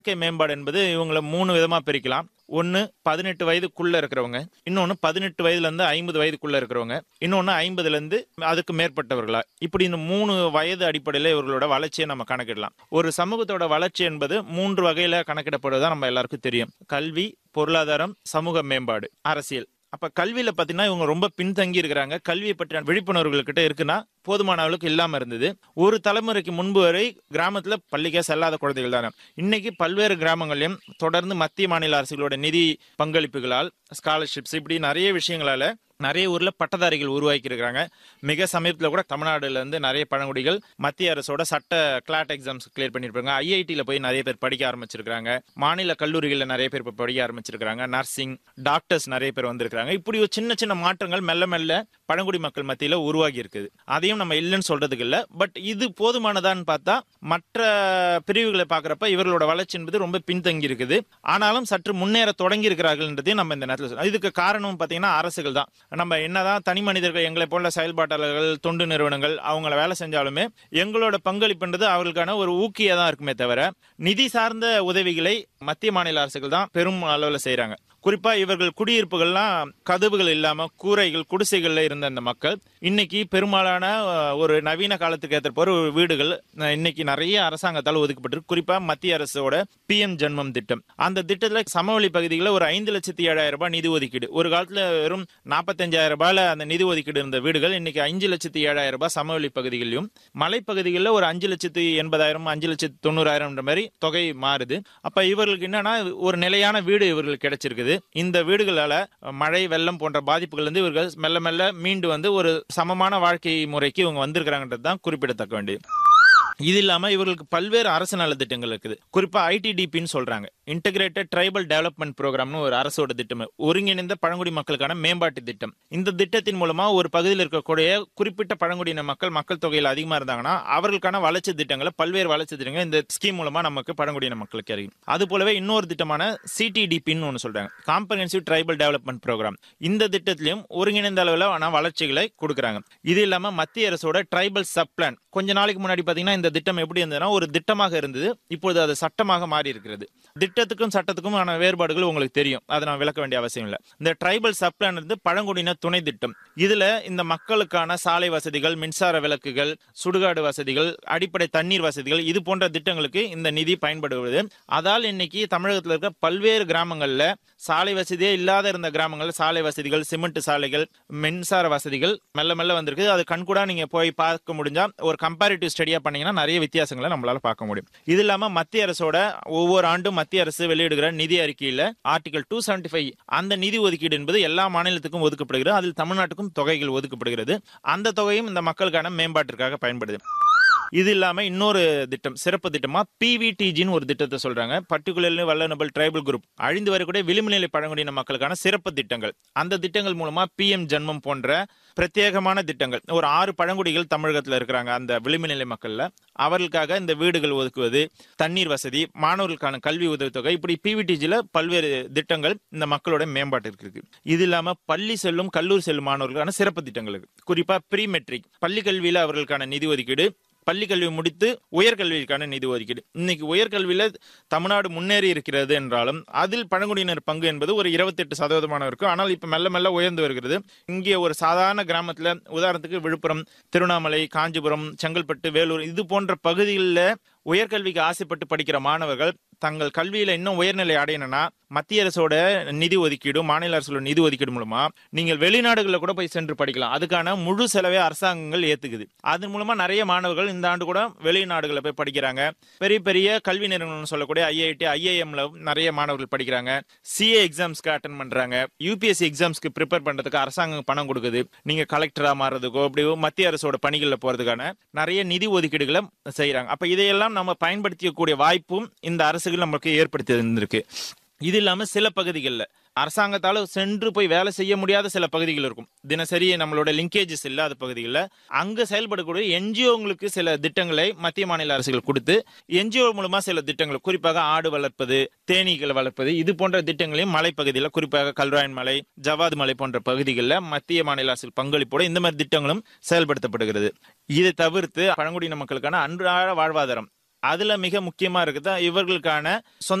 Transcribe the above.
வாழ்க்கை மேம்பாடு என்பது இவங்களை மூணு விதமா பிரிக்கலாம் ஒன்னு பதினெட்டு வயதுக்குள்ள இருக்கிறவங்க இன்னொன்னு பதினெட்டு வயதுல இருந்து ஐம்பது வயதுக்குள்ள இருக்கிறவங்க இன்னொன்னு ஐம்பதுல இருந்து அதுக்கு மேற்பட்டவர்களா இப்படி இந்த மூணு வயது அடிப்படையில இவர்களோட வளர்ச்சியை நம்ம கணக்கிடலாம் ஒரு சமூகத்தோட வளர்ச்சி என்பது மூன்று வகையில கணக்கிடப்படுவதா நம்ம எல்லாருக்கும் தெரியும் கல்வி பொருளாதாரம் சமூக மேம்பாடு அரசியல் அப்ப கல்வியில பாத்தீங்கன்னா இவங்க ரொம்ப பின்தங்கி இருக்கிறாங்க கல்வியை பற்றின விழிப்புணர்வுகள் கிட்ட இருக்குன்னா போதுமான அளவுக்கு இல்லாம இருந்தது ஒரு தலைமுறைக்கு முன்பு வரை கிராமத்துல பள்ளிக்கே செல்லாத குழந்தைகள் தானே இன்னைக்கு பல்வேறு கிராமங்களையும் தொடர்ந்து மத்திய மாநில அரசுகளோட நிதி பங்களிப்புகளால் ஸ்காலர்ஷிப்ஸ் இப்படி நிறைய விஷயங்களால நிறைய ஊர்ல பட்டதாரிகள் உருவாக்கி இருக்காங்க மிக சமீபத்துல கூட தமிழ்நாடுல இருந்து நிறைய பழங்குடிகள் மத்திய அரசோட சட்ட கிளாட் எக்ஸாம்ஸ் கிளியர் பண்ணிருப்பாங்க ஐஐடியில போய் நிறைய பேர் படிக்க ஆரம்பிச்சிருக்காங்க மாநில கல்லூரிகள்ல நிறைய பேர் இப்ப படிக்க ஆரம்பிச்சிருக்காங்க நர்சிங் டாக்டர்ஸ் நிறைய பேர் வந்திருக்காங்க இப்படி ஒரு சின்ன சின்ன மாற்றங்கள் மெல்ல மெல்ல பழங்குடி மக்கள் மத்தியில உருவாகி இருக்குது அதையும் நம்ம இல்லைன்னு சொல்றதுக்கு இல்ல பட் இது போதுமானதான்னு பார்த்தா மற்ற பிரிவுகளை பாக்குறப்ப இவர்களோட வளர்ச்சி என்பது ரொம்ப பின்தங்கி இருக்குது ஆனாலும் சற்று முன்னேற தொடங்கி இருக்கிறார்கள்ன்றதையும் நம்ம இந்த நேரத்தில் சொல்லலாம். இதுக்கு காரணம் பாத்தீங்கன்னா அரசுகள் தான் நம்ம என்னதான் தனி மனிதர்கள் எங்களை போல செயல்பாட்டாளர்கள் தொண்டு நிறுவனங்கள் அவங்கள வேலை செஞ்சாலுமே எங்களோட பங்களிப்புன்றது அவர்களுக்கான ஒரு ஊக்கியா தான் இருக்குமே தவிர நிதி சார்ந்த உதவிகளை மத்திய மாநில அரசுகள் தான் பெரும் அளவில் செய்றாங்க குறிப்பா இவர்கள் குடியிருப்புகள்லாம் கதவுகள் இல்லாம கூரைகள் குடிசைகள்ல இருந்த அந்த மக்கள் இன்னைக்கு பெரும்பாலான அஹ், ஒரு நவீன காலத்துக்கு ஏற்ற போற ஒரு வீடுகள் அஹ், இன்னைக்கு நிறைய அரசாங்கத்தால் ஒதுக்கப்பட்டிருக்கு குறிப்பா மத்திய அரசோட பிஎம் ஜென்மம் திட்டம் அந்த திட்டத்துல சமவெளி பகுதிகளில் ஒரு ஐந்து லட்சத்தி ஏழாயிரம் ரூபாய் நிதி ஒதுக்கீடு ஒரு காலத்துல வெறும் நாற்பத்தஞ்சாயிரம் ரூபாயில அந்த நிதி ஒதுக்கீடு இருந்த வீடுகள் இன்னைக்கு அஞ்சு லட்சத்தி ஏழாயிரம் ரூபாய் சமவெளி பகுதிகளிலும் மலைப்பகுதிகளில் ஒரு அஞ்சு லட்சத்தி எண்பதாயிரம் அஞ்சு லட்சத்தி தொண்ணூறாயிரம் மாதிரி தொகை மாறுது அப்ப இவர்களுக்கு என்னன்னா ஒரு நிலையான வீடு இவர்களுக்கு கிடைச்சிருக்குது இந்த வீடுகளால மழை வெள்ளம் போன்ற பாதிப்புகள் இருந்து இவர்கள் மெல்ல மெல்ல மீண்டு வந்து ஒரு சமமான வாழ்க்கை முறைக்கு இவங்க வந்திருக்கிறாங்கன்றது தான் குறிப்பிடத்தக்க வேண்டியது இது இல்லாம இவர்களுக்கு பல்வேறு அரசு நல திட்டங்கள் இருக்குது குறிப்பா ஐடிடிபின்னு சொல்றாங்க இன்டகிரேட்டட் ட்ரைபல் டெவலப்மெண்ட் ப்ரோக்ராம்னு ஒரு அரசோட திட்டம் ஒருங்கிணைந்த பழங்குடி மக்களுக்கான மேம்பாட்டு திட்டம் இந்த திட்டத்தின் மூலமா ஒரு பகுதியில் இருக்கக்கூடிய குறிப்பிட்ட பழங்குடியின மக்கள் மக்கள் தொகையில் அதிகமா இருந்தாங்கன்னா அவர்களுக்கான வளர்ச்சி திட்டங்களை பல்வேறு வளர்ச்சி திட்டங்கள் இந்த ஸ்கீம் மூலமா நமக்கு பழங்குடியின மக்களுக்கு அறியும் அது போலவே இன்னொரு திட்டமான சிடிடிபின்னு ஒன்று சொல்றாங்க காம்பரன்சிவ் ட்ரைபல் டெவலப்மெண்ட் ப்ரோக்ராம் இந்த திட்டத்திலையும் ஒருங்கிணைந்த அளவில் ஆன வளர்ச்சிகளை கொடுக்குறாங்க இது இல்லாம மத்திய அரசோட ட்ரைபல் சப் பிளான் கொஞ்ச நாளைக்கு முன்னாடி பாத்தீங்கன்னா இந்த திட்டம் எப்படி இருந்ததுன்னா ஒரு திட்டமாக இருந்தது இப்பொழுது அது சட்டமாக மாறி இருக்கிறது திட்டத்துக்கும் சட்டத்துக்கும் ஆன வேறுபாடுகள் உங்களுக்கு தெரியும் அதை நான் விளக்க வேண்டிய அவசியம் இல்லை இந்த ட்ரைபல் சப் பிளான் இருந்து பழங்குடியின துணை திட்டம் இதுல இந்த மக்களுக்கான சாலை வசதிகள் மின்சார விளக்குகள் சுடுகாடு வசதிகள் அடிப்படை தண்ணீர் வசதிகள் இது போன்ற திட்டங்களுக்கு இந்த நிதி பயன்படுவது அதால் இன்னைக்கு தமிழகத்தில் இருக்க பல்வேறு கிராமங்கள்ல சாலை வசதியே இல்லாத இருந்த கிராமங்கள்ல சாலை வசதிகள் சிமெண்ட் சாலைகள் மின்சார வசதிகள் மெல்ல மெல்ல வந்திருக்கு அது கண்கூடா நீங்க போய் பார்க்க முடிஞ்சா ஒரு கம்பேரிட்டிவ் ஸ்டடியா பண்ணீங்கன்னா நிறைய வித்தியாசங்களை நம்மளால பார்க்க முடியும் இது இல்லாம மத்திய அரசோட ஒவ்வொரு ஆண்டும் மத்திய அரசு வெளியிடுகிற நிதி அறிக்கையில ஆர்டிகல் டூ அந்த நிதி ஒதுக்கீடு என்பது எல்லா மாநிலத்துக்கும் ஒதுக்கப்படுகிறது அதில் தமிழ்நாட்டுக்கும் தொகைகள் ஒதுக்கப்படுகிறது அந்த தொகையும் இந்த மக்களுக்கான மேம்பாட்டிற்காக பயன்படுது இது இல்லாம இன்னொரு திட்டம் சிறப்பு திட்டமா பிவிடிஜின்னு ஒரு திட்டத்தை சொல்றாங்க பர்டிகுலர்லி வல்லனபிள் ட்ரைபல் குரூப் அழிந்து வரக்கூடிய விளிம்புநிலை பழங்குடியின மக்களுக்கான சிறப்பு திட்டங்கள் அந்த திட்டங்கள் மூலமா பிஎம் ஜென்மம் போன்ற பிரத்யேகமான திட்டங்கள் ஒரு ஆறு பழங்குடிகள் தமிழகத்துல இருக்கிறாங்க அந்த விளிம்புநிலை மக்கள்ல அவர்களுக்காக இந்த வீடுகள் ஒதுக்குவது தண்ணீர் வசதி மாணவர்களுக்கான கல்வி உதவித்தொகை இப்படி பிவிடிஜில பல்வேறு திட்டங்கள் இந்த மக்களோட மேம்பாட்டிற்கு இருக்கு இது இல்லாம பள்ளி செல்லும் கல்லூரி செல்லும் மாணவர்களுக்கான சிறப்பு திட்டங்கள் இருக்கு குறிப்பா ப்ரீ மெட்ரிக் பள்ளி கல்வியில அவர்களுக்கான நிதி ஒதுக்கீடு பள்ளி கல்வி முடித்து உயர்கல்விக்கான நிதி ஒதுக்கீடு இன்னைக்கு உயர்கல்வியில தமிழ்நாடு முன்னேறி இருக்கிறது என்றாலும் அதில் பழங்குடியினர் பங்கு என்பது ஒரு இருபத்தெட்டு சதவீதமான இருக்கும் ஆனால் இப்ப மெல்ல மெல்ல உயர்ந்து வருகிறது இங்கே ஒரு சாதாரண கிராமத்துல உதாரணத்துக்கு விழுப்புரம் திருவண்ணாமலை காஞ்சிபுரம் செங்கல்பட்டு வேலூர் இது போன்ற பகுதிகளில் உயர்கல்விக்கு ஆசைப்பட்டு படிக்கிற மாணவர்கள் தங்கள் கல்வியில இன்னும் உயர்நிலை அடையணும்னா மத்திய அரசோட நிதி ஒதுக்கீடு மாநில அரசோட நிதி ஒதுக்கீடு மூலமா நீங்கள் வெளிநாடுகளில் கூட போய் சென்று படிக்கலாம் அதுக்கான முழு செலவை அரசாங்கங்கள் ஏத்துக்குது அதன் மூலமா நிறைய மாணவர்கள் இந்த ஆண்டு கூட வெளிநாடுகளில் போய் படிக்கிறாங்க பெரிய பெரிய கல்வி நிறுவனம் சொல்லக்கூடிய ஐஐடி ஐஐஎம்ல நிறைய மாணவர்கள் படிக்கிறாங்க சிஏ எக்ஸாம்ஸ்க்கு அட்டன் பண்றாங்க யூபிஎஸ்சி எக்ஸாம்ஸ்க்கு ப்ரிப்பேர் பண்றதுக்கு அரசாங்கம் பணம் கொடுக்குது நீங்க கலெக்டரா மாறதுக்கோ அப்படி மத்திய அரசோட பணிகளில் போறதுக்கான நிறைய நிதி ஒதுக்கீடுகளை செய்யறாங்க அப்ப இதையெல்லாம் நம்ம பயன்படுத்திக்கக்கூடிய வாய்ப்பும் இந்த அரசுகள் நமக்கு ஏற்படுத்தி இருந்திருக்கு இது இல்லாம சில பகுதிகளில் அரசாங்கத்தால சென்று போய் வேலை செய்ய முடியாத சில பகுதிகள் இருக்கும் தினசரி நம்மளோட லிங்கேஜஸ் இல்லாத பகுதிகளில் அங்க செயல்படக்கூடிய என்ஜிஓங்களுக்கு சில திட்டங்களை மத்திய மாநில அரசுகள் கொடுத்து என்ஜிஓ மூலமா சில திட்டங்கள் குறிப்பாக ஆடு வளர்ப்பது தேனீக்களை வளர்ப்பது இது போன்ற திட்டங்களையும் மலைப்பகுதியில் குறிப்பாக கல்ராயன் மலை ஜவாது மலை போன்ற பகுதிகளில் மத்திய மாநில அரசுகள் பங்களிப்போட இந்த மாதிரி திட்டங்களும் செயல்படுத்தப்படுகிறது இதை தவிர்த்து பழங்குடியின மக்களுக்கான அன்றாட வாழ்வாதாரம் அதுல மிக முக்கியமா இருக்குது இவர்களுக்கான சொந்த